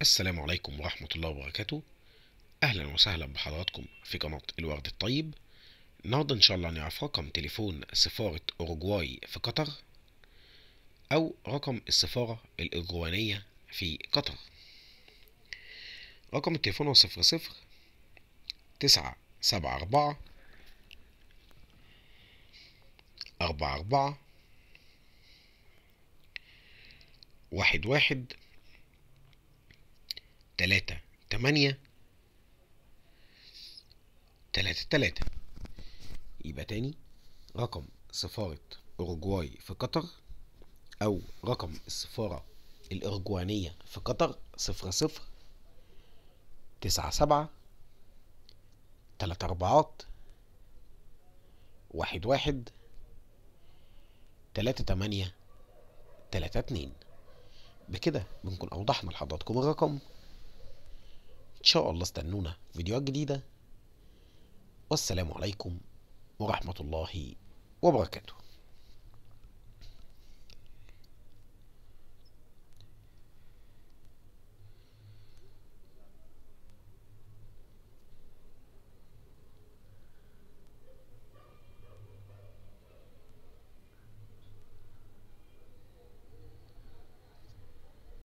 السلام عليكم ورحمة الله وبركاته أهلا وسهلا بحضراتكم في قناة الورد الطيب النهاردة إن شاء الله نعرف رقم تليفون سفارة أوروجواي في قطر أو رقم السفارة الأوروجوانية في قطر رقم التليفون هو صفر صفر تسعة سبعة أربعة أربعة أربعة واحد واحد تلاتة تمانية تلاتة تلاتة يبقى تاني رقم سفارة أوروجواي في قطر أو رقم السفارة الأوروجوانية في قطر صفر صفر تسعة سبعة تلاتة أربعات واحد واحد تلاتة تمانية تلاتة اتنين بكده بنكون أوضحنا لحضراتكم الرقم إن شاء الله استنونا في فيديوهات جديدة والسلام عليكم ورحمة الله وبركاته